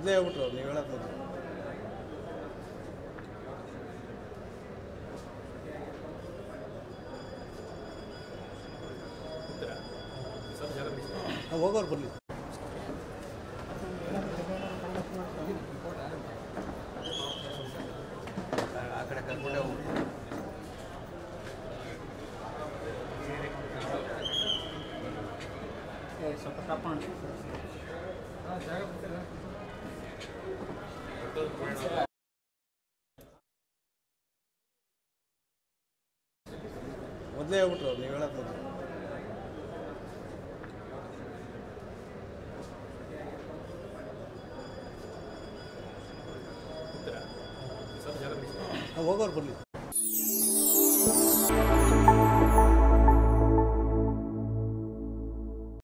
ಮೊದಲೇ ಹೇಳ್ಬಿಟ್ರು ಅವ್ರು ನೀವು ಹೇಳೋದು ಮೊದಲು ಹಾಂ ಹೋಗೋರು ಬರಲಿ ಆ ಕಡೆ ಕರ್ಕೊಂಡೇ ಹೋಗ್ಬಿಟ್ಟು ಸ್ವಲ್ಪ ತಪ್ಪ ಅನ್ಸುತ್ತೆ ಮೊದಲೇ ಹೇಳ್ಬಿಟ್ರು ಅವ್ರು ನೀವು ಹೇಳೋದು ಮೊದಲು ಹಾಂ ಹೋಗೋರು ಬರಲಿ